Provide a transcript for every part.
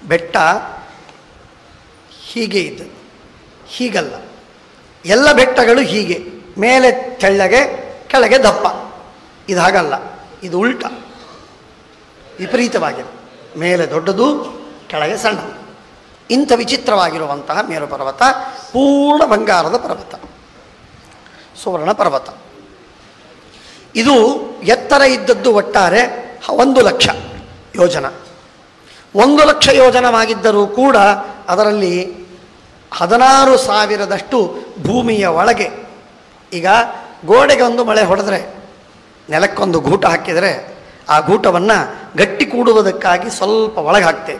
ಬೆಟ್ಟ ಹೀಗೆ ಇದ್ದು ಹೀಗಲ್ಲ ಎಲ್ಲ ಬೆಟ್ಟಗಳು ಹೀಗೆ ಮೇಲೆ ತೆಳ್ಳಗೆ ಕೆಳಗೆ ದಪ್ಪ ಇದು ಹಾಗಲ್ಲ ಇದು ಉಲ್ಟ ವಿಪರೀತವಾಗಿದೆ ಮೇಲೆ ದೊಡ್ಡದು ಕೆಳಗೆ ಸಣ್ಣ ಇಂಥ ವಿಚಿತ್ರವಾಗಿರುವಂತಹ ಮೇರು ಪರ್ವತ ಪೂರ್ಣ ಬಂಗಾರದ ಪರ್ವತ ಸುವರ್ಣ ಪರ್ವತ ಇದು ಎತ್ತರ ಇದ್ದದ್ದು ಒಟ್ಟಾರೆ ಹ- ಒಂದು ಲಕ್ಷ ಯೋಜನ ಒಂದು ಲಕ್ಷ ಯೋಜನವಾಗಿದ್ದರೂ ಕೂಡ ಅದರಲ್ಲಿ ಹದಿನಾರು ಸಾವಿರದಷ್ಟು ಭೂಮಿಯ ಒಳಗೆ ಈಗ ಗೋಡೆಗೆ ಒಂದು ಮಳೆ ಹೊಡೆದ್ರೆ ನೆಲಕ್ಕೊಂದು ಗೂಟ ಹಾಕಿದರೆ ಆ ಗೂಟವನ್ನು ಗಟ್ಟಿ ಕೂಡುವುದಕ್ಕಾಗಿ ಸ್ವಲ್ಪ ಒಳಗೆ ಹಾಕ್ತೇವೆ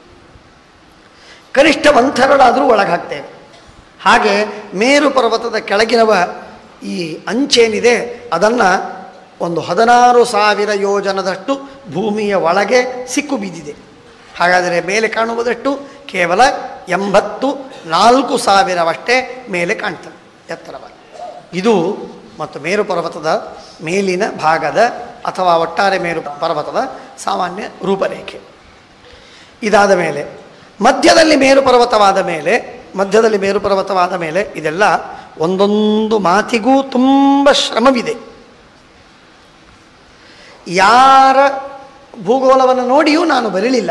ಕನಿಷ್ಠ ಒಂಥರಡಾದರೂ ಒಳಗೆ ಹಾಕ್ತೇವೆ ಹಾಗೆ ಮೇರು ಪರ್ವತದ ಕೆಳಗಿನವ ಈ ಅಂಚೇನಿದೆ ಅದನ್ನು ಒಂದು ಹದಿನಾರು ಸಾವಿರ ಯೋಜನದಷ್ಟು ಭೂಮಿಯ ಒಳಗೆ ಸಿಕ್ಕು ಬಿದ್ದಿದೆ ಹಾಗಾದರೆ ಮೇಲೆ ಕಾಣುವುದಷ್ಟು ಕೇವಲ ಎಂಬತ್ತು ನಾಲ್ಕು ಸಾವಿರವಷ್ಟೇ ಮೇಲೆ ಕಾಣ್ತದೆ ಎತ್ತರವಾಗಿ ಇದು ಮತ್ತು ಮೇರು ಪರ್ವತದ ಮೇಲಿನ ಭಾಗದ ಅಥವಾ ಒಟ್ಟಾರೆ ಮೇರು ಪರ್ವತದ ಸಾಮಾನ್ಯ ರೂಪರೇಖೆ ಇದಾದ ಮೇಲೆ ಮಧ್ಯದಲ್ಲಿ ಮೇರು ಪರ್ವತವಾದ ಮೇಲೆ ಮಧ್ಯದಲ್ಲಿ ಮೇರು ಪರ್ವತವಾದ ಮೇಲೆ ಇದೆಲ್ಲ ಒಂದೊಂದು ಮಾತಿಗೂ ತುಂಬ ಶ್ರಮವಿದೆ ಯಾರ ಭೂಗೋಳವನ್ನು ನೋಡಿಯೂ ನಾನು ಬರಲಿಲ್ಲ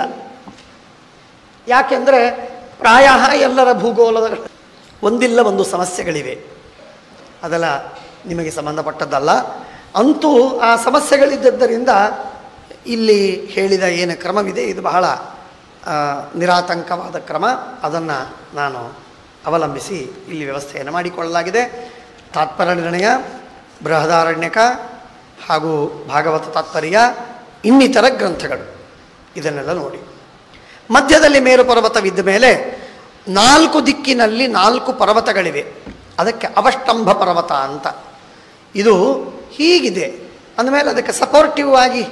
ಯಾಕೆಂದರೆ ಪ್ರಾಯ ಎಲ್ಲರ ಭೂಗೋಳದ ಒಂದಿಲ್ಲ ಒಂದು ಸಮಸ್ಯೆಗಳಿವೆ ಅದೆಲ್ಲ ನಿಮಗೆ ಸಂಬಂಧಪಟ್ಟದ್ದಲ್ಲ ಅಂತೂ ಆ ಸಮಸ್ಯೆಗಳಿದ್ದದ್ದರಿಂದ ಇಲ್ಲಿ ಹೇಳಿದ ಏನು ಕ್ರಮವಿದೆ ಇದು ಬಹಳ ಆ, ನಿರಾತಂಕವಾದ ಕ್ರಮ ಅದನ್ನು ನಾನು ಅವಲಂಬಿಸಿ ಇಲ್ಲಿ ವ್ಯವಸ್ಥೆಯನ್ನು ಮಾಡಿಕೊಳ್ಳಲಾಗಿದೆ ತಾತ್ಪರ್ಯ ನಿರ್ಣಯ ಬೃಹದಾರಣ್ಯಕ ಹಾಗೂ ಭಾಗವತ ತಾತ್ಪರ್ಯ ಇನ್ನಿತರ ಗ್ರಂಥಗಳು ಇದನ್ನೆಲ್ಲ ನೋಡಿ ಮಧ್ಯದಲ್ಲಿ ಮೇರು ಪರ್ವತವಿದ್ದ ಮೇಲೆ ನಾಲ್ಕು ದಿಕ್ಕಿನಲ್ಲಿ ನಾಲ್ಕು ಪರ್ವತಗಳಿವೆ ಅದಕ್ಕೆ ಅವಷ್ಟಂಭ ಪರ್ವತ ಅಂತ ಇದು ಹೀಗಿದೆ ಅಂದಮೇಲೆ ಅದಕ್ಕೆ ಸಪೋರ್ಟಿವ್ ಆಗಿ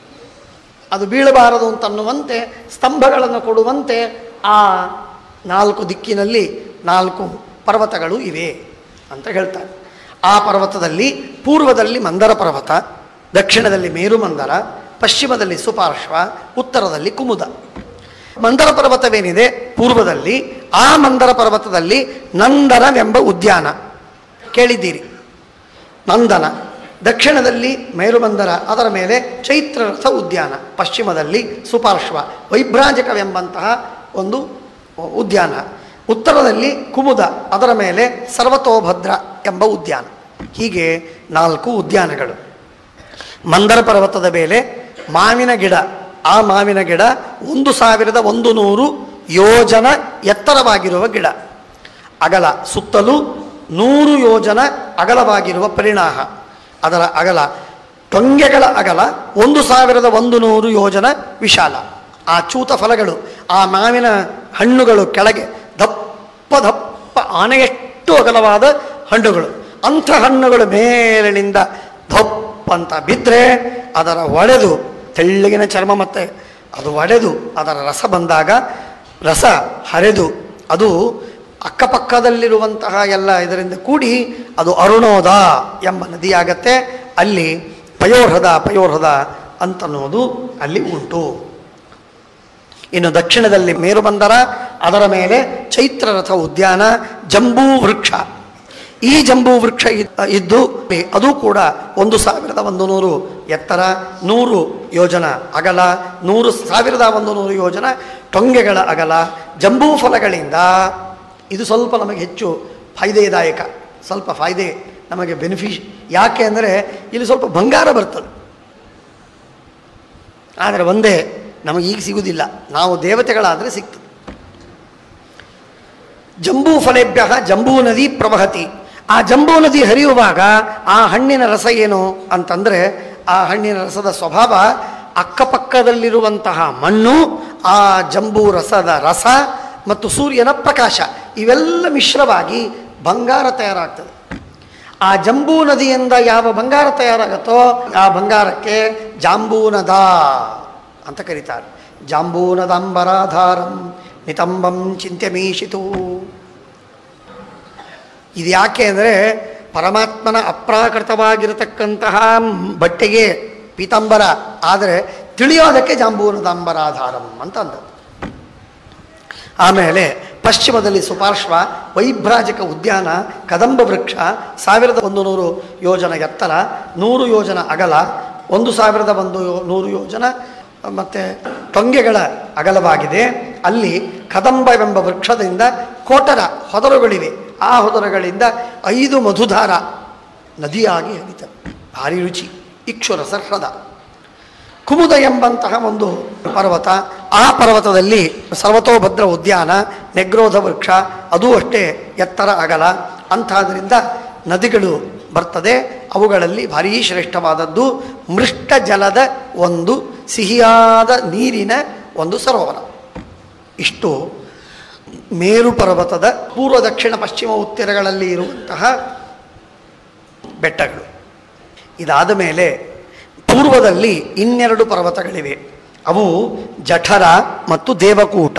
ಅದು ಬೀಳಬಾರದು ಅಂತನ್ನುವಂತೆ ಸ್ತಂಭಗಳನ್ನು ಕೊಡುವಂತೆ ಆ ನಾಲ್ಕು ದಿಕ್ಕಿನಲ್ಲಿ ನಾಲ್ಕು ಪರ್ವತಗಳು ಇವೆ ಅಂತ ಹೇಳ್ತಾರೆ ಆ ಪರ್ವತದಲ್ಲಿ ಪೂರ್ವದಲ್ಲಿ ಮಂದರ ಪರ್ವತ ದಕ್ಷಿಣದಲ್ಲಿ ಮೇರು ಮಂದರ ಪಶ್ಚಿಮದಲ್ಲಿ ಸುಪಾರ್ಶ್ವ ಉತ್ತರದಲ್ಲಿ ಕುಮುದ ಮಂದರ ಪರ್ವತವೇನಿದೆ ಪೂರ್ವದಲ್ಲಿ ಆ ಮಂದರ ಪರ್ವತದಲ್ಲಿ ನಂದನವೆಂಬ ಉದ್ಯಾನ ಕೇಳಿದ್ದೀರಿ ನಂದನ ದಕ್ಷಿಣದಲ್ಲಿ ಮೇರುಮಂದರ ಅದರ ಮೇಲೆ ಚೈತ್ರರಥ ಉದ್ಯಾನ ಪಶ್ಚಿಮದಲ್ಲಿ ಸುಪಾರ್ಶ್ವ ವೈಭ್ರಾಜಕವೆಂಬಂತಹ ಒಂದು ಉದ್ಯಾನ ಉತ್ತರದಲ್ಲಿ ಕುಮುದ ಅದರ ಮೇಲೆ ಸರ್ವತೋಭದ್ರ ಎಂಬ ಉದ್ಯಾನ ಹೀಗೆ ನಾಲ್ಕು ಉದ್ಯಾನಗಳು ಮಂದರ ಪರ್ವತದ ಮೇಲೆ ಮಾವಿನ ಗಿಡ ಆ ಮಾವಿನ ಗಿಡ ಒಂದು ಸಾವಿರದ ಒಂದು ನೂರು ಯೋಜನ ಎತ್ತರವಾಗಿರುವ ಗಿಡ ಅಗಲ ಸುತ್ತಲೂ ನೂರು ಯೋಜನ ಅಗಲವಾಗಿರುವ ಪರಿಣಾಮ ಅದರ ಅಗಲ ಟೊಂಗೆಗಳ ಅಗಲ ಒಂದು ಸಾವಿರದ ಒಂದು ನೂರು ಯೋಜನ ವಿಶಾಲ ಆ ಚೂತ ಫಲಗಳು ಆ ಮಾವಿನ ಹಣ್ಣುಗಳು ಕೆಳಗೆ ದಪ್ಪ ದಪ್ಪ ಆನೆಯಷ್ಟು ಅಗಲವಾದ ಹಣ್ಣುಗಳು ಅಂಥ ಹಣ್ಣುಗಳು ಮೇಲಿನಿಂದ ದಪ್ಪ ಅಂತ ಬಿದ್ದರೆ ಅದರ ಒಡೆದು ತೆಳ್ಳಗಿನ ಚರ್ಮ ಮತ್ತೆ ಅದು ಒಡೆದು ಅದರ ರಸ ಬಂದಾಗ ರಸ ಹರಿದು ಅದು ಅಕ್ಕಪಕ್ಕದಲ್ಲಿರುವಂತಹ ಎಲ್ಲ ಇದರಿಂದ ಕೂಡಿ ಅದು ಅರುಣೋದ ಎಂಬ ನದಿಯಾಗತ್ತೆ ಅಲ್ಲಿ ಪಯೋರ್ಹದ ಪಯೋರ್ಹದ ಅಂತನ್ನುವುದು ಅಲ್ಲಿ ಉಂಟು ಇನ್ನು ದಕ್ಷಿಣದಲ್ಲಿ ಮೇರುಬಂದರ ಅದರ ಮೇಲೆ ಚೈತ್ರರಥ ಉದ್ಯಾನ ಜಂಬೂ ವೃಕ್ಷ ಈ ಜಂಬೂ ವೃಕ್ಷ ಇದ್- ಇದ್ದು ಅದು ಕೂಡ ಒಂದು ಸಾವಿರದ ಒಂದು ನೂರು ಎತ್ತರ ನೂರು ಯೋಜನ ಅಗಲ ನೂರು ಸಾವಿರದ ಒಂದು ನೂರು ಯೋಜನ ಟೊಂಗೆಗಳ ಅಗಲ ಜಂಬೂ ಫಲಗಳಿಂದ ಇದು ಸ್ವಲ್ಪ ನಮಗೆ ಹೆಚ್ಚು ಫಾಯ್ದೆದಾಯಕ ಸ್ವಲ್ಪ ಫಾಯ್ದೆ ನಮಗೆ ಬೆನಿಫಿಷ್ ಯಾಕೆ ಅಂದರೆ ಇಲ್ಲಿ ಸ್ವಲ್ಪ ಬಂಗಾರ ಬರ್ತದೆ ಆದರೆ ಒಂದೇ ನಮಗೆ ಈಗ ಸಿಗುವುದಿಲ್ಲ ನಾವು ದೇವತೆಗಳಾದರೆ ಸಿಗ್ತದೆ ಜಂಬೂ ಫಲೇಭ್ಯ ಜಂಬೂ ನದಿ ಪ್ರವಹತಿ ಆ ಜಂಬೂ ನದಿ ಹರಿಯುವಾಗ ಆ ಹಣ್ಣಿನ ರಸ ಏನು ಅಂತಂದರೆ ಆ ಹಣ್ಣಿನ ರಸದ ಸ್ವಭಾವ ಅಕ್ಕಪಕ್ಕದಲ್ಲಿರುವಂತಹ ಮಣ್ಣು ಆ ಜಂಬೂ ರಸದ ರಸ ಮತ್ತು ಸೂರ್ಯನ ಪ್ರಕಾಶ ಇವೆಲ್ಲ ಮಿಶ್ರವಾಗಿ ಬಂಗಾರ ತಯಾರಾಗ್ತದೆ ಆ ಜಂಬೂ ನದಿಯಿಂದ ಯಾವ ಬಂಗಾರ ತಯಾರಾಗುತ್ತೋ ಆ ಬಂಗಾರಕ್ಕೆ ಜಾಂಬೂನದ ಅಂತ ಕರೀತಾರೆ ಜಾಂಬೂನದಾಂಬರಾಧಾರಂ ನಿತಂಬಂ ಚಿಂತ್ಯಮೀಶಿತು ಇದು ಯಾಕೆ ಅಂದರೆ ಪರಮಾತ್ಮನ ಅಪ್ರಾಕೃತವಾಗಿರತಕ್ಕಂತಹ ಬಟ್ಟೆಗೆ ಪೀತಾಂಬರ ಆದರೆ ತಿಳಿಯೋದಕ್ಕೆ ಜಾಂಬೂನದಾಂಬರಾಧಾರಂ ಅಂತ ಅಂದದ್ದು ಆಮೇಲೆ ಪಶ್ಚಿಮದಲ್ಲಿ ಸುಪಾರ್ಶ್ವ ವೈಭ್ರಾಜಕ ಉದ್ಯಾನ ಕದಂಬ ವೃಕ್ಷ ಸಾವಿರದ ಒಂದು ನೂರು ಯೋಜನ ಎತ್ತರ ನೂರು ಯೋಜನ ಅಗಲ ಒಂದು ಸಾವಿರದ ಒಂದು ಯೋ- ನೂರು ಯೋಜನ ಮತ್ತು ಟೊಂಗೆಗಳ ಅಗಲವಾಗಿದೆ ಅಲ್ಲಿ ಕದಂಬವೆಂಬ ವೃಕ್ಷದಿಂದ ಕೋಟರ ಹೊದರುಗಳಿವೆ ಆ ಹೊದರುಗಳಿಂದ ಐದು ಮಧುಧಾರ ನದಿಯಾಗಿ ಹರಿತವೆ ಭಾರಿ ರುಚಿ ಇಕ್ಷುರಸ ಹ್ರದ ಕುಮುದ ಎಂಬಂತಹ ಒಂದು ಪರ್ವತ ಆ ಪರ್ವತದಲ್ಲಿ ಸರ್ವತೋಭದ್ರ ಉದ್ಯಾನ ನೆಗ್ರೋಧ ವೃಕ್ಷ ಅದೂ ಅಷ್ಟೇ ಎತ್ತರ ಅಗಲ ಅಂಥದ್ರಿಂದ ನದಿಗಳು ಬರ್ತದೆ ಅವುಗಳಲ್ಲಿ ಭಾರೀ ಶ್ರೇಷ್ಠವಾದದ್ದು ಮೃಷ್ಟ ಜಲದ ಒಂದು ಸಿಹಿಯಾದ ನೀರಿನ ಒಂದು ಸರೋವರ ಇಷ್ಟು ಮೇರು ಪರ್ವತದ ಪೂರ್ವ ದಕ್ಷಿಣ ಪಶ್ಚಿಮ ಉತ್ತರಗಳಲ್ಲಿ ಇರುವಂತಹ ಬೆಟ್ಟಗಳು ಇದಾದ ಮೇಲೆ ಪೂರ್ವದಲ್ಲಿ ಇನ್ನೆರಡು ಪರ್ವತಗಳಿವೆ ಅವು ಜಠರ ಮತ್ತು ದೇವಕೂಟ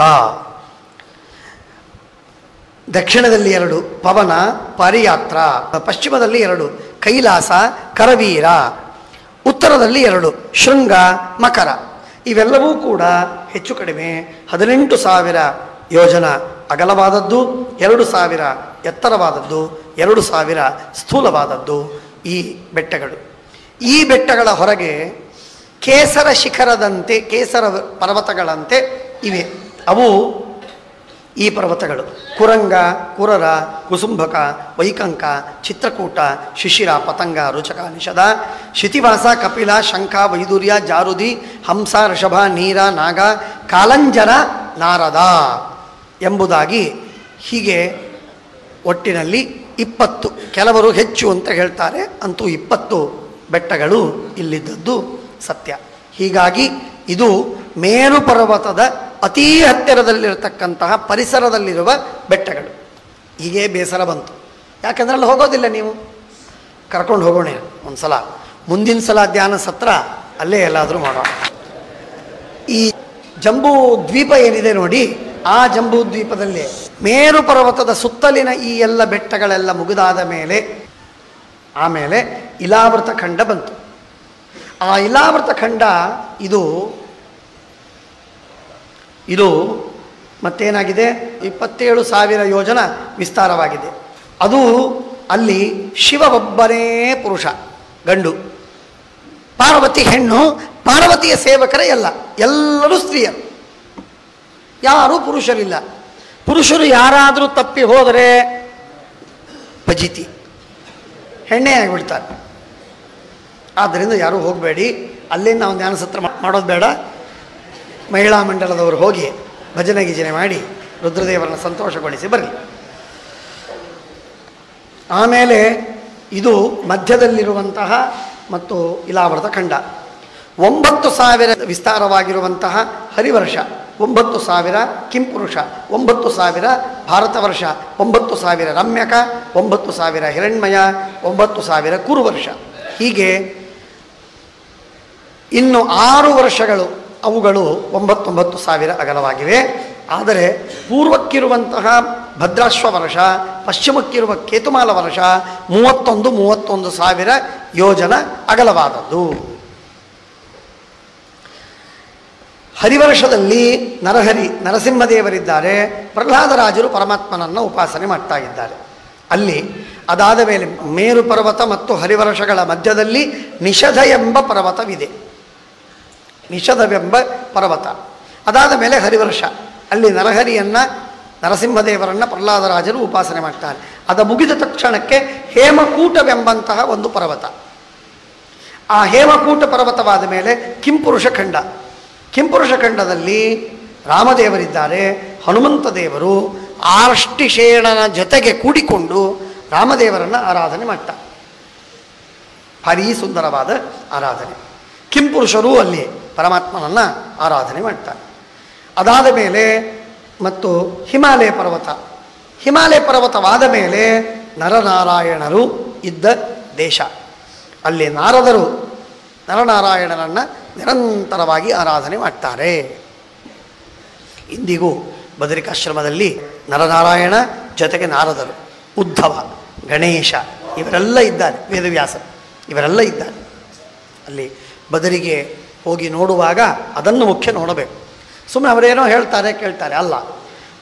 ದಕ್ಷಿಣದಲ್ಲಿ ಎರಡು ಪವನ ಪರಿಯಾತ್ರ ಪಶ್ಚಿಮದಲ್ಲಿ ಎರಡು ಕೈಲಾಸ ಕರವೀರ ಉತ್ತರದಲ್ಲಿ ಎರಡು ಶೃಂಗ ಮಕರ ಇವೆಲ್ಲವೂ ಕೂಡ ಹೆಚ್ಚು ಕಡಿಮೆ ಹದಿನೆಂಟು ಸಾವಿರ ಯೋಜನ ಅಗಲವಾದದ್ದು ಎರಡು ಸಾವಿರ ಎತ್ತರವಾದದ್ದು ಎರಡು ಸಾವಿರ ಸ್ಥೂಲವಾದದ್ದು ಈ ಬೆಟ್ಟಗಳು ಈ ಬೆಟ್ಟಗಳ ಹೊರಗೆ ಕೇಸರ ಶಿಖರದಂತೆ ಕೇಸರ ಪರ್ವತಗಳಂತೆ ಇವೆ ಅವು ಈ ಪರ್ವತಗಳು ಕುರಂಗ ಕುರರ ಕುಸುಂಭಕ ವೈಕಂಕ ಚಿತ್ರಕೂಟ ಶಿಶಿರ ಪತಂಗ ರುಚಕ ನಿಷದ ಶಿತಿವಾಸ ಕಪಿಲ ಶಂಖ ವೈದೂರ್ಯ ಜಾರುದಿ ಹಂಸ ಋಷಭ ನೀರ ನಾಗ ಕಾಲಂಜನ ನಾರದ ಎಂಬುದಾಗಿ ಹೀಗೆ ಒಟ್ಟಿನಲ್ಲಿ ಇಪ್ಪತ್ತು ಕೆಲವರು ಹೆಚ್ಚು ಅಂತ ಹೇಳ್ತಾರೆ ಅಂತೂ ಇಪ್ಪತ್ತು ಬೆಟ್ಟಗಳು ಇಲ್ಲಿದ್ದದ್ದು ಸತ್ಯ ಹೀಗಾಗಿ ಇದು ಮೇರು ಪರ್ವತದ ಅತೀ ಹತ್ತಿರದಲ್ಲಿರತಕ್ಕಂತಹ ಪರಿಸರದಲ್ಲಿರುವ ಬೆಟ್ಟಗಳು ಹೀಗೆ ಬೇಸರ ಬಂತು ಯಾಕಂದ್ರೆ ಅಲ್ಲಿ ಹೋಗೋದಿಲ್ಲ ನೀವು ಕರ್ಕೊಂಡು ಹೋಗೋಣ ಒಂದು ಸಲ ಮುಂದಿನ ಸಲ ಧ್ಯಾನ ಸತ್ರ ಅಲ್ಲೇ ಎಲ್ಲಾದರೂ ಮಾಡೋಣ ಈ ಜಂಬೂ ದ್ವೀಪ ಏನಿದೆ ನೋಡಿ ಆ ಜಂಬೂ ದ್ವೀಪದಲ್ಲಿ ಮೇರು ಪರ್ವತದ ಸುತ್ತಲಿನ ಈ ಎಲ್ಲ ಬೆಟ್ಟಗಳೆಲ್ಲ ಮುಗಿದಾದ ಮೇಲೆ ಆಮೇಲೆ ಇಲಾವೃತ ಖಂಡ ಬಂತು ಆ ಇಲಾವೃತ ಖಂಡ ಇದು ಇದು ಮತ್ತೇನಾಗಿದೆ ಇಪ್ಪತ್ತೇಳು ಸಾವಿರ ಯೋಜನ ವಿಸ್ತಾರವಾಗಿದೆ ಅದು ಅಲ್ಲಿ ಶಿವ ಒಬ್ಬನೇ ಪುರುಷ ಗಂಡು ಪಾರ್ವತಿ ಹೆಣ್ಣು ಪಾರ್ವತಿಯ ಸೇವಕರೇ ಎಲ್ಲ ಎಲ್ಲರೂ ಸ್ತ್ರೀಯರು ಯಾರೂ ಪುರುಷರಿಲ್ಲ ಪುರುಷರು ಯಾರಾದರೂ ತಪ್ಪಿ ಹೋದರೆ ಪಜಿತಿ ಹೆಣ್ಣೆ ಆಗಿಬಿಡ್ತಾರೆ ಆದ್ದರಿಂದ ಯಾರೂ ಹೋಗಬೇಡಿ ಅಲ್ಲೇ ನಾವು ಧ್ಯಾನ ಸತ್ರ ಮಾ- ಮಾಡೋದು ಬೇಡ ಮಹಿಳಾ ಮಂಡಲದವರು ಹೋಗಿ ಭಜನೆ ಗಿಜನೆ ಮಾಡಿ ರುದ್ರದೇವರನ್ನ ಸಂತೋಷಗೊಳಿಸಿ ಬರಲಿ ಆಮೇಲೆ ಇದು ಮಧ್ಯದಲ್ಲಿರುವಂತಹ ಮತ್ತು ಇಲಾವೃತ ಖಂಡ ಒಂಬತ್ತು ಸಾವಿರ ವಿಸ್ತಾರವಾಗಿರುವಂತಹ ಹರಿವರ್ಷ ಒಂಬತ್ತು ಸಾವಿರ ಕಿಂಪುರುಷ ಒಂಬತ್ತು ಸಾವಿರ ಭಾರತ ವರ್ಷ ಒಂಬತ್ತು ಸಾವಿರ ರಮ್ಯಕ ಒಂಬತ್ತು ಸಾವಿರ ಹಿರಣ್ಮಯ ಒಂಬತ್ತು ಸಾವಿರ ಕುರುವರ್ಷ ಹೀಗೆ ಇನ್ನು ಆರು ವರ್ಷಗಳು ಅವುಗಳು ಒಂಬತ್ತೊಂಬತ್ತು ಸಾವಿರ ಅಗಲವಾಗಿವೆ ಆದರೆ ಪೂರ್ವಕ್ಕಿರುವಂತಹ ಭದ್ರಾಶ್ವ ವರ್ಷ ಪಶ್ಚಿಮಕ್ಕಿರುವ ಕೇತುಮಾಲ ವರ್ಷ ಮೂವತ್ತೊಂದು ಮೂವತ್ತೊಂದು ಸಾವಿರ ಯೋಜನ ಅಗಲವಾದದ್ದು ಹರಿವರ್ಷದಲ್ಲಿ ನರಹರಿ ನರಸಿಂಹದೇವರಿದ್ದಾರೆ ಪ್ರಹ್ಲಾದರಾಜರು ಪರಮಾತ್ಮನನ್ನು ಉಪಾಸನೆ ಮಾಡ್ತಾ ಇದ್ದಾರೆ ಅಲ್ಲಿ ಅದಾದ ಮೇಲೆ ಮೇರು ಪರ್ವತ ಮತ್ತು ಹರಿವರ್ಷಗಳ ಮಧ್ಯದಲ್ಲಿ ನಿಷಧ ಎಂಬ ಪರ್ವತವಿದೆ ನಿಷಧವೆಂಬ ಪರ್ವತ ಅದಾದ ಮೇಲೆ ಹರಿವರ್ಷ ಅಲ್ಲಿ ನರಹರಿಯನ್ನು ನರಸಿಂಹದೇವರನ್ನು ಪ್ರಹ್ಲಾದರಾಜರು ಉಪಾಸನೆ ಮಾಡ್ತಾರೆ ಅದು ಮುಗಿದ ತಕ್ಷಣಕ್ಕೆ ಹೇಮಕೂಟವೆಂಬಂತಹ ಒಂದು ಪರ್ವತ ಆ ಹೇಮಕೂಟ ಪರ್ವತವಾದ ಮೇಲೆ ಕಿಂಪುರುಷ ಖಂಡ ಕಿಂಪುರುಷ ಖಂಡದಲ್ಲಿ ರಾಮದೇವರಿದ್ದಾರೆ ಹನುಮಂತ ದೇವರು ಆರ್ಷ್ಟಿಶೇಣನ ಜೊತೆಗೆ ಕೂಡಿಕೊಂಡು ರಾಮದೇವರನ್ನು ಆರಾಧನೆ ಮಾಡ್ತಾರೆ ಭಾರೀ ಸುಂದರವಾದ ಆರಾಧನೆ ಕಿಂಪುರುಷರು ಅಲ್ಲಿ ಪರಮಾತ್ಮನನ್ನು ಆರಾಧನೆ ಮಾಡ್ತಾರೆ ಅದಾದ ಮೇಲೆ ಮತ್ತು ಹಿಮಾಲಯ ಪರ್ವತ ಹಿಮಾಲಯ ಪರ್ವತವಾದ ಮೇಲೆ ನರನಾರಾಯಣರು ಇದ್ದ ದೇಶ ಅಲ್ಲಿ ನಾರದರು ನರನಾರಾಯಣನನ್ನು ನಿರಂತರವಾಗಿ ಆರಾಧನೆ ಮಾಡ್ತಾರೆ ಇಂದಿಗೂ ಬದರಿಕಾಶ್ರಮದಲ್ಲಿ ನರನಾರಾಯಣ ಜೊತೆಗೆ ನಾರದರು ಉದ್ಧವ ಗಣೇಶ ಇವರೆಲ್ಲ ಇದ್ದಾರೆ ವೇದವ್ಯಾಸ ಇವರೆಲ್ಲ ಇದ್ದಾರೆ ಅಲ್ಲಿ ಬದರಿಗೆ ಹೋಗಿ ನೋಡುವಾಗ ಅದನ್ನು ಮುಖ್ಯ ನೋಡಬೇಕು ಸುಮ್ಮನೆ ಅವರೇನೋ ಹೇಳ್ತಾರೆ ಕೇಳ್ತಾರೆ ಅಲ್ಲ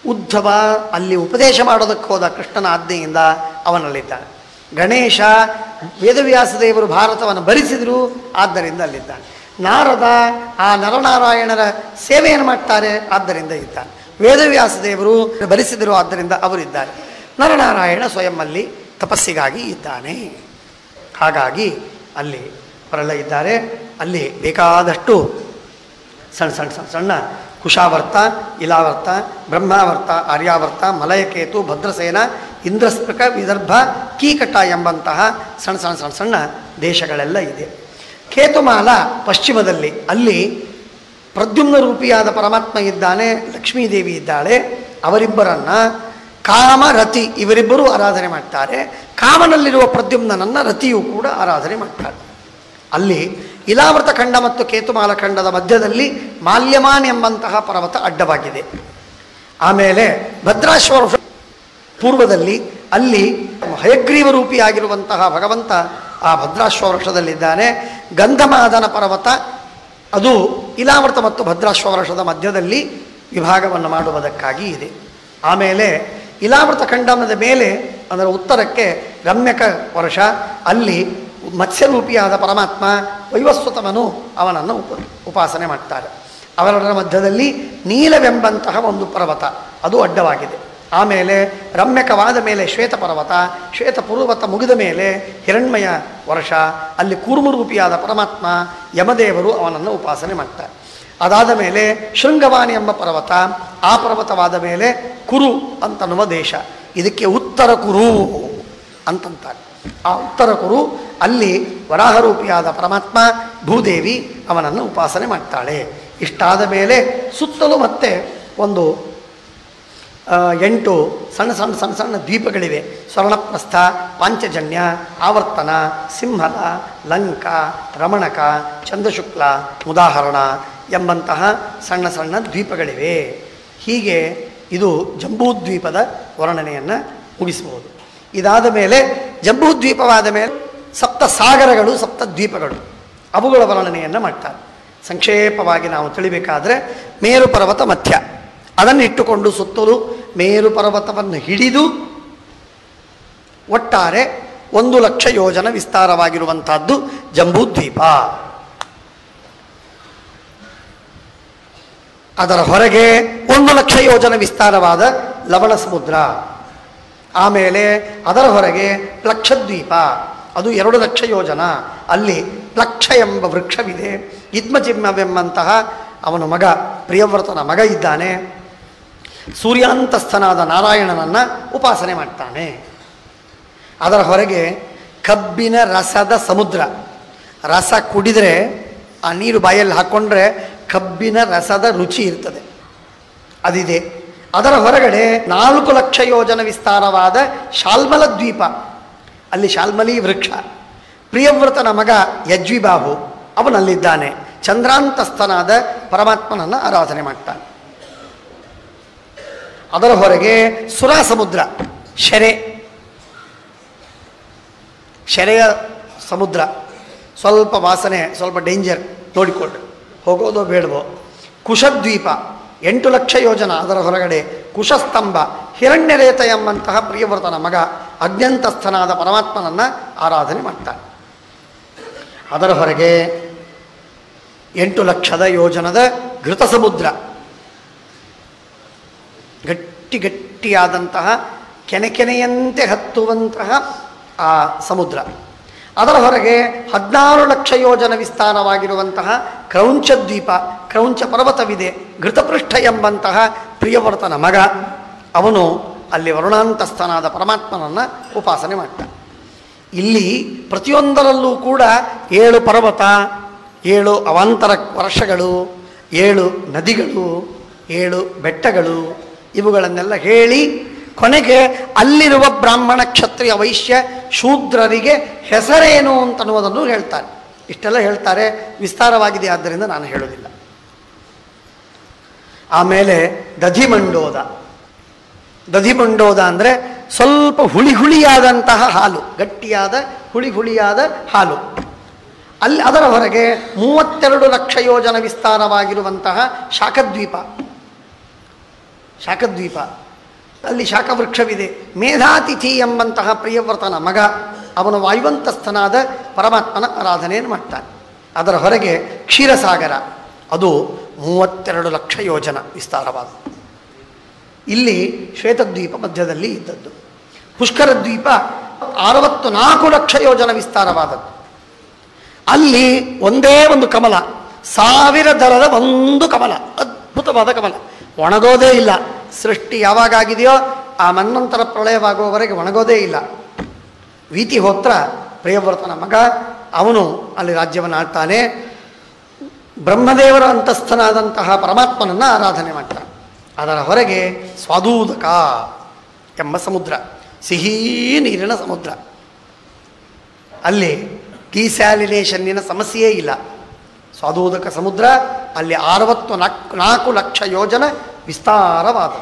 ಉದ್ಧವ ಅಲ್ಲಿ ಉಪದೇಶ ಮಾಡೋದಕ್ಕೆ ಹೋದ ಕೃಷ್ಣನ ಆಜ್ಞೆಯಿಂದ ಅವನಲ್ಲಿದ್ದಾನೆ ಗಣೇಶ ವೇದವ್ಯಾಸ ದೇವರು ಭಾರತವನ್ನು ಭರಿಸಿದರು ಆದ್ದರಿಂದ ಅಲ್ಲಿದ್ದಾನೆ ನಾರದ ಆ ನರನಾರಾಯಣರ ಸೇವೆಯನ್ನು ಮಾಡ್ತಾರೆ ಆದ್ದರಿಂದ ಇದ್ದಾನೆ ವೇದವ್ಯಾಸ ದೇವರು ಭರಿಸಿದರು ಆದ್ದರಿಂದ ಅವರಿದ್ದಾರೆ ನರನಾರಾಯಣ ಸ್ವಯಂ ಅಲ್ಲಿ ತಪಸ್ಸಿಗಾಗಿ ಇದ್ದಾನೆ ಹಾಗಾಗಿ ಅಲ್ಲಿ ಅವರೆಲ್ಲ ಇದ್ದಾರೆ ಅಲ್ಲಿ ಬೇಕಾದಷ್ಟು ಸಣ್ಣ ಸಣ್ಣ ಸಣ್ಣ ಸಣ್ಣ ಕುಶಾವರ್ತ ಇಲಾವರ್ತ ಬ್ರಹ್ಮಾವರ್ತ ಆರ್ಯಾವರ್ತ ಮಲಯಕೇತು ಭದ್ರಸೇನ ಇಂದ್ರಸ್ಪೃಕ ವಿದರ್ಭ ಕೀಕಟ ಎಂಬಂತಹ ಸಣ್ಣ ಸಣ್ಣ ಸಣ್ಣ ಸಣ್ಣ ದೇಶಗಳೆಲ್ಲ ಇದೆ ಕೇತುಮಾಲ ಪಶ್ಚಿಮದಲ್ಲಿ ಅಲ್ಲಿ ಪ್ರದ್ಯುಮ್ನ ರೂಪಿಯಾದ ಪರಮಾತ್ಮ ಇದ್ದಾನೆ ಲಕ್ಷ್ಮೀದೇವಿ ಇದ್ದಾಳೆ ಅವರಿಬ್ಬರನ್ನ ಕಾಮ ರತಿ ಇವರಿಬ್ಬರೂ ಆರಾಧನೆ ಮಾಡ್ತಾರೆ ಕಾಮನಲ್ಲಿರುವ ಪ್ರದ್ಯುಮ್ನನನ್ನ ರತಿಯು ಕೂಡ ಆರಾಧನೆ ಮಾಡ್ತಾಳೆ ಅಲ್ಲಿ ಇಲಾವೃತ ಖಂಡ ಮತ್ತು ಕೇತುಮಾಲ ಖಂಡದ ಮಧ್ಯದಲ್ಲಿ ಮಾಲ್ಯಮಾನ್ ಎಂಬಂತಹ ಪರ್ವತ ಅಡ್ಡವಾಗಿದೆ ಆಮೇಲೆ ಭದ್ರಾಶ್ವರ ಪೂರ್ವದಲ್ಲಿ ಅಲ್ಲಿ ಹಯಗ್ರೀವ ರೂಪಿಯಾಗಿರುವಂತಹ ಭಗವಂತ ಆ ಭದ್ರಾಶ್ವ ವೃಕ್ಷದಲ್ಲಿದ್ದಾನೆ ಗಂಧಮಾದನ ಪರ್ವತ ಅದು ಇಲಾವೃತ ಮತ್ತು ಭದ್ರಾಶ್ವ ವೃಕ್ಷದ ಮಧ್ಯದಲ್ಲಿ ವಿಭಾಗವನ್ನು ಮಾಡುವುದಕ್ಕಾಗಿ ಇದೆ ಆಮೇಲೆ ಇಲಾವೃತ ಖಂಡನದ ಮೇಲೆ ಅದರ ಉತ್ತರಕ್ಕೆ ರಮ್ಯಕ ವರ್ಷ ಅಲ್ಲಿ ಮತ್ಸ್ಯರೂಪಿಯಾದ ಪರಮಾತ್ಮ ವೈವಸ್ವತವನು ಅವನನ್ನು ಉಪ ಉಪಾಸನೆ ಮಾಡ್ತಾರೆ ಅವರ ಮಧ್ಯದಲ್ಲಿ ನೀಲವೆಂಬಂತಹ ಒಂದು ಪರ್ವತ ಅದು ಅಡ್ಡವಾಗಿದೆ ಆಮೇಲೆ ರಮ್ಯಕವಾದ ಮೇಲೆ ಶ್ವೇತ ಪರ್ವತ ಶ್ವೇತ ಪರ್ವತ ಮುಗಿದ ಮೇಲೆ ಹಿರಣ್ಮಯ ವರ್ಷ ಅಲ್ಲಿ ಕೂರ್ಮರೂಪಿಯಾದ ಪರಮಾತ್ಮ ಯಮದೇವರು ಅವನನ್ನು ಉಪಾಸನೆ ಮಾಡ್ತಾರೆ ಅದಾದ ಮೇಲೆ ಶೃಂಗವಾಣಿ ಎಂಬ ಪರ್ವತ ಆ ಪರ್ವತವಾದ ಮೇಲೆ ಕುರು ಅಂತನ್ನುವ ದೇಶ ಇದಕ್ಕೆ ಉತ್ತರ ಕುರು ಅಂತಂತಾರೆ ಆ ಉತ್ತರ ಕುರು ಅಲ್ಲಿ ವರಾಹರೂಪಿಯಾದ ಪರಮಾತ್ಮ ಭೂದೇವಿ ಅವನನ್ನು ಉಪಾಸನೆ ಮಾಡ್ತಾಳೆ ಇಷ್ಟಾದ ಮೇಲೆ ಸುತ್ತಲೂ ಮತ್ತೆ ಒಂದು ಆ, ಎಂಟು ಸಣ್ಣ ಸಣ್ಣ ಸಣ್ಣ ಸಣ್ಣ ದ್ವೀಪಗಳಿವೆ ಸ್ವರ್ಣಪ್ರಸ್ಥ ಪಾಂಚಜನ್ಯ ಆವರ್ತನ ಸಿಂಹಲ ಲಂಕ ರಮಣಕ ಚಂದ್ರಶುಕ್ಲ ಮುದಾಹರಣ ಎಂಬಂತಹ ಸಣ್ಣ ಸಣ್ಣ ದ್ವೀಪಗಳಿವೆ ಹೀಗೆ ಇದು ಜಂಬೂದ್ವೀಪದ ವರ್ಣನೆಯನ್ನು ಮುಗಿಸಬಹುದು ಇದಾದ ಮೇಲೆ ಜಂಬೂದ್ವೀಪವಾದ ಮೇಲೆ ಸಪ್ತ ಸಾಗರಗಳು ಸಪ್ತ ದ್ವೀಪಗಳು ಅವುಗಳ ವರ್ಣನೆಯನ್ನು ಮಾಡ್ತಾರೆ ಸಂಕ್ಷೇಪವಾಗಿ ನಾವು ತಿಳಿಬೇಕಾದ್ರೆ ಮೇರು ಪರ್ವತ ಮಧ್ಯ ಅದನ್ನು ಇಟ್ಟುಕೊಂಡು ಸುತ್ತಲೂ ಮೇರು ಪರ್ವತವನ್ನು ಹಿಡಿದು ಒಟ್ಟಾರೆ ಒಂದು ಲಕ್ಷ ಯೋಜನ ವಿಸ್ತಾರವಾಗಿರುವಂತಹದ್ದು ಜಂಬೂದ್ವೀಪ ಅದರ ಹೊರಗೆ ಒಂದು ಲಕ್ಷ ಯೋಜನ ವಿಸ್ತಾರವಾದ ಲವಣ ಸಮುದ್ರ ಆಮೇಲೆ ಅದರ ಹೊರಗೆ ಪ್ಲಕ್ಷದ್ವೀಪ ಅದು ಎರಡು ಲಕ್ಷ ಯೋಜನ ಅಲ್ಲಿ ಪ್ಲಕ್ಷ ಎಂಬ ವೃಕ್ಷವಿದೆ ಇದ್ಮಜಿಮ್ಮವೆಂಬಂತಹ ಅವನ ಮಗ ಪ್ರಿಯವ್ರತನ ಮಗ ಇದ್ದಾನೆ ಸೂರ್ಯಾಂತಸ್ಥನಾದ ನಾರಾಯಣನನ್ನು ಉಪಾಸನೆ ಮಾಡ್ತಾನೆ ಅದರ ಹೊರಗೆ ಕಬ್ಬಿನ ರಸದ ಸಮುದ್ರ ರಸ ಕುಡಿದರೆ ಆ ನೀರು ಬಾಯಲ್ಲಿ ಹಾಕ್ಕೊಂಡ್ರೆ ಕಬ್ಬಿನ ರಸದ ರುಚಿ ಇರ್ತದೆ ಅದಿದೆ ಅದರ ಹೊರಗಡೆ ನಾಲ್ಕು ಲಕ್ಷ ಯೋಜನ ವಿಸ್ತಾರವಾದ ಶಾಲ್ಮಲ ದ್ವೀಪ ಅಲ್ಲಿ ಶಾಲ್ಮಲಿ ವೃಕ್ಷ ಪ್ರಿಯವ್ರತನ ಮಗ ಯಜ್ವಿಬಾಹು ಅವನಲ್ಲಿದ್ದಾನೆ ಚಂದ್ರಾಂತಸ್ಥನಾದ ಪರಮಾತ್ಮನನ್ನು ಆರಾಧನೆ ಮಾಡ್ತಾನೆ ಅದರ ಹೊರಗೆ ಸುರಾ ಸಮುದ್ರ ಶೆರೆ ಶೆರೆಯ ಸಮುದ್ರ ಸ್ವಲ್ಪ ವಾಸನೆ ಸ್ವಲ್ಪ ಡೇಂಜರ್ ನೋಡಿಕೊಳ್ಳಿ ಹೋಗೋದೋ ಬೇಡವೋ ಕುಶದ್ವೀಪ ಎಂಟು ಲಕ್ಷ ಯೋಜನ ಅದರ ಹೊರಗಡೆ ಕುಶಸ್ತಂಭ ಹಿರಣ್ಯರೇತ ಎಂಬಂತಹ ಪ್ರಿಯವ್ರತನ ಮಗ ಅಜ್ಞಂತಸ್ಥನಾದ ಪರಮಾತ್ಮನನ್ನು ಆರಾಧನೆ ಮಾಡ್ತಾನೆ ಅದರ ಹೊರಗೆ ಎಂಟು ಲಕ್ಷದ ಯೋಜನದ ಘೃತ ಸಮುದ್ರ ಗಟ್ಟಿ ಗಟ್ಟಿಯಾದಂತಹ ಕೆನೆಕೆನೆಯಂತೆ ಹತ್ತುವಂತಹ ಆ ಸಮುದ್ರ ಅದರ ಹೊರಗೆ ಹದಿನಾರು ಲಕ್ಷ ಯೋಜನ ವಿಸ್ತಾರವಾಗಿರುವಂತಹ ಕ್ರೌಂಚ ದ್ವೀಪ ಕ್ರೌಂಚ ಪರ್ವತವಿದೆ ಘೃತಪೃಷ್ಠ ಎಂಬಂತಹ ಪ್ರಿಯವರ್ತನ ಮಗ ಅವನು ಅಲ್ಲಿ ವರುಣಾಂತಸ್ಥನಾದ ಪರಮಾತ್ಮನನ್ನು ಉಪಾಸನೆ ಮಾಡ್ತಾನೆ ಇಲ್ಲಿ ಪ್ರತಿಯೊಂದರಲ್ಲೂ ಕೂಡ ಏಳು ಪರ್ವತ ಏಳು ಅವಾಂತರ ವರ್ಷಗಳು ಏಳು ನದಿಗಳು ಏಳು ಬೆಟ್ಟಗಳು ಇವುಗಳನ್ನೆಲ್ಲ ಹೇಳಿ ಕೊನೆಗೆ ಅಲ್ಲಿರುವ ಬ್ರಾಹ್ಮಣ ಕ್ಷತ್ರಿಯ ವೈಶ್ಯ ಶೂದ್ರರಿಗೆ ಹೆಸರೇನು ಅಂತನ್ನುವುದನ್ನು ಹೇಳ್ತಾರೆ ಇಷ್ಟೆಲ್ಲ ಹೇಳ್ತಾರೆ ವಿಸ್ತಾರವಾಗಿದೆ ಆದ್ದರಿಂದ ನಾನು ಹೇಳೋದಿಲ್ಲ ಆಮೇಲೆ ದಧಿಮಂಡೋದ ದಧಿಮಂಡೋದ ಅಂದರೆ ಸ್ವಲ್ಪ ಹುಳಿ ಹುಳಿಯಾದಂತಹ ಹಾಲು ಗಟ್ಟಿಯಾದ ಹುಳಿ ಹುಳಿಯಾದ ಹಾಲು ಅಲ್ಲಿ ಅದರ ಹೊರಗೆ ಮೂವತ್ತೆರಡು ಲಕ್ಷ ಯೋಜನ ವಿಸ್ತಾರವಾಗಿರುವಂತಹ ಶಾಖದ್ವೀಪ ಶಾಖದ್ವೀಪ ಅಲ್ಲಿ ಶಾಖವೃಕ್ಷವಿದೆ ಮೇಧಾತಿಥಿ ಎಂಬಂತಹ ಪ್ರಿಯವ್ರತನ ಮಗ ಅವನು ವಾಯುವಂತಸ್ಥನಾದ ಪರಮಾತ್ಮನ ಆರಾಧನೆಯನ್ನು ಮಾಡ್ತಾನೆ ಅದರ ಹೊರಗೆ ಕ್ಷೀರಸಾಗರ ಅದು ಮೂವತ್ತೆರಡು ಲಕ್ಷ ಯೋಜನ ವಿಸ್ತಾರವಾದ ಇಲ್ಲಿ ಶ್ವೇತದ್ವೀಪ ಮಧ್ಯದಲ್ಲಿ ಇದ್ದದ್ದು ಪುಷ್ಕರ ದ್ವೀಪ ಅರವತ್ತು ನಾಲ್ಕು ಲಕ್ಷ ಯೋಜನ ವಿಸ್ತಾರವಾದದ್ದು ಅಲ್ಲಿ ಒಂದೇ ಒಂದು ಕಮಲ ಸಾವಿರ ದಳದ ಒಂದು ಕಮಲ ಅದ್ಭುತವಾದ ಕಮಲ ಒಣಗೋದೇ ಇಲ್ಲ ಸೃಷ್ಟಿ ಯಾವಾಗಾಗಿದೆಯೋ ಆ ಮನ್ನಂತರ ಪ್ರಳಯವಾಗುವವರೆಗೆ ಒಣಗೋದೇ ಇಲ್ಲ ವೀತಿಹೋತ್ರ ಪ್ರಿಯವ್ರತನ ಮಗ ಅವನು ಅಲ್ಲಿ ರಾಜ್ಯವನ್ನು ಆಳ್ತಾನೆ ಬ್ರಹ್ಮದೇವರ ಅಂತಸ್ಥನಾದಂತಹ ಪರಮಾತ್ಮನನ್ನು ಆರಾಧನೆ ಮಾಡ್ತಾನೆ ಅದರ ಹೊರಗೆ ಸ್ವಾದೂದಕ ಎಂಬ ಸಮುದ್ರ ಸಿಹಿ ನೀರಿನ ಸಮುದ್ರ ಅಲ್ಲಿ ಡಿಸ್ಯಾಲಿನೇಷನ್ನಿನ ಸಮಸ್ಯೆಯೇ ಇಲ್ಲ ಸ್ವಾದೋದಕ ಸಮುದ್ರ ಅಲ್ಲಿ ಅರವತ್ತು ನಾಲ್ಕು ನಾಲ್ಕು ಲಕ್ಷ ಯೋಜನ ವಿಸ್ತಾರವಾದ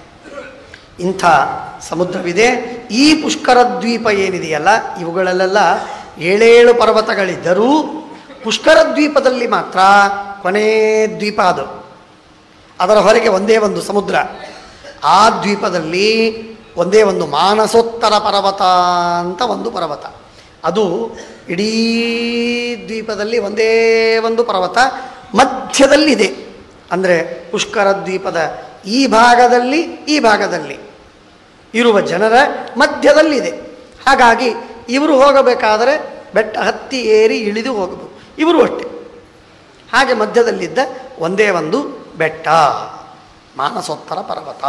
ಇಂಥ ಸಮುದ್ರವಿದೆ ಈ ಪುಷ್ಕರ ದ್ವೀಪ ಏನಿದೆಯಲ್ಲ ಇವುಗಳಲ್ಲೆಲ್ಲ ಏಳೇಳು ಪರ್ವತಗಳಿದ್ದರೂ ಪುಷ್ಕರ ದ್ವೀಪದಲ್ಲಿ ಮಾತ್ರ ಕೊನೇ ದ್ವೀಪ ಅದು ಅದರ ಹೊರಗೆ ಒಂದೇ ಒಂದು ಸಮುದ್ರ ಆ ದ್ವೀಪದಲ್ಲಿ ಒಂದೇ ಒಂದು ಮಾನಸೋತ್ತರ ಪರ್ವತ ಅಂತ ಒಂದು ಪರ್ವತ ಅದು ಇಡೀ ದ್ವೀಪದಲ್ಲಿ ಒಂದೇ ಒಂದು ಪರ್ವತ ಮಧ್ಯದಲ್ಲಿದೆ ಅಂದರೆ ಪುಷ್ಕರ ದ್ವೀಪದ ಈ ಭಾಗದಲ್ಲಿ ಈ ಭಾಗದಲ್ಲಿ ಇರುವ ಜನರ ಮಧ್ಯದಲ್ಲಿದೆ ಹಾಗಾಗಿ ಇವರು ಹೋಗಬೇಕಾದರೆ ಬೆಟ್ಟ ಹತ್ತಿ ಏರಿ ಇಳಿದು ಹೋಗಬೇಕು ಇವರು ಅಷ್ಟೆ ಹಾಗೆ ಮಧ್ಯದಲ್ಲಿದ್ದ ಒಂದೇ ಒಂದು ಬೆಟ್ಟ ಮಾನಸೋತ್ತರ ಪರ್ವತ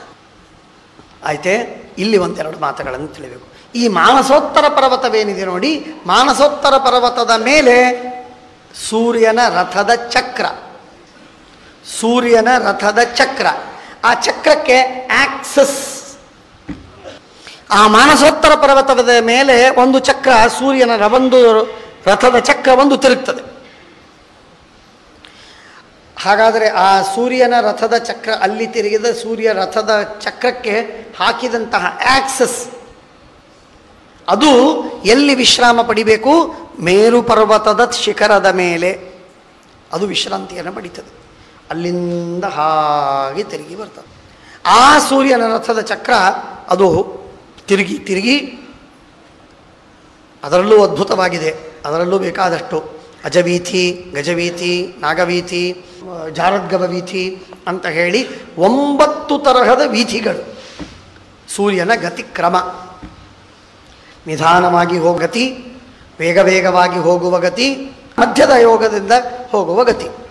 ಆಯ್ತೆ ಇಲ್ಲಿ ಒಂದೆರಡು ಮಾತುಗಳನ್ನು ತಿಳಿಬೇಕು ಈ ಮಾನಸೋತ್ತರ ಪರ್ವತವೇನಿದೆ ನೋಡಿ ಮಾನಸೋತ್ತರ ಪರ್ವತದ ಮೇಲೆ ಸೂರ್ಯನ ರಥದ ಚಕ್ರ ಸೂರ್ಯನ ರಥದ ಚಕ್ರ ಆ ಚಕ್ರಕ್ಕೆ ಆಕ್ಸಸ್ ಆ ಮಾನಸೋತ್ತರ ಪರ್ವತದ ಮೇಲೆ ಒಂದು ಚಕ್ರ ಸೂರ್ಯನ ರ- ಒಂದು ರಥದ ಚಕ್ರ ಒಂದು ತಿರುಗ್ತದೆ ಹಾಗಾದರೆ ಆ ಸೂರ್ಯನ ರಥದ ಚಕ್ರ ಅಲ್ಲಿ ತಿರುಗಿದ ಸೂರ್ಯ ರಥದ ಚಕ್ರಕ್ಕೆ ಹಾಕಿದಂತಹ ಆಕ್ಸಸ್ ಅದು ಎಲ್ಲಿ ವಿಶ್ರಾಮ ಪಡಿಬೇಕು ಮೇರು ಪರ್ವತದ ಶಿಖರದ ಮೇಲೆ ಅದು ವಿಶ್ರಾಂತಿಯನ್ನು ಪಡಿತದೆ ಅಲ್ಲಿಂದ ಹಾಗೆ ತಿರುಗಿ ಬರ್ತದೆ ಆ ಸೂರ್ಯನ ರಥದ ಚಕ್ರ ಅದು ತಿರುಗಿ ತಿರುಗಿ ಅದರಲ್ಲೂ ಅದ್ಭುತವಾಗಿದೆ ಅದರಲ್ಲೂ ಬೇಕಾದಷ್ಟು ಅಜವೀಥಿ ಗಜವೀಥಿ ನಾಗವೀಥಿ ಆ, ಜಾರದ್ಗವ ವೀಥಿ ಅಂತ ಹೇಳಿ ಒಂಬತ್ತು ತರಹದ ವೀಥಿಗಳು ಸೂರ್ಯನ ಗತಿಕ್ರಮ ನಿಧಾನವಾಗಿ ಹೋಗತಿ ವೇಗ ವೇಗವಾಗಿ ಹೋಗುವ ಗತಿ ಮಧ್ಯದ ಯೋಗದಿಂದ ಹೋಗುವ ಗತಿ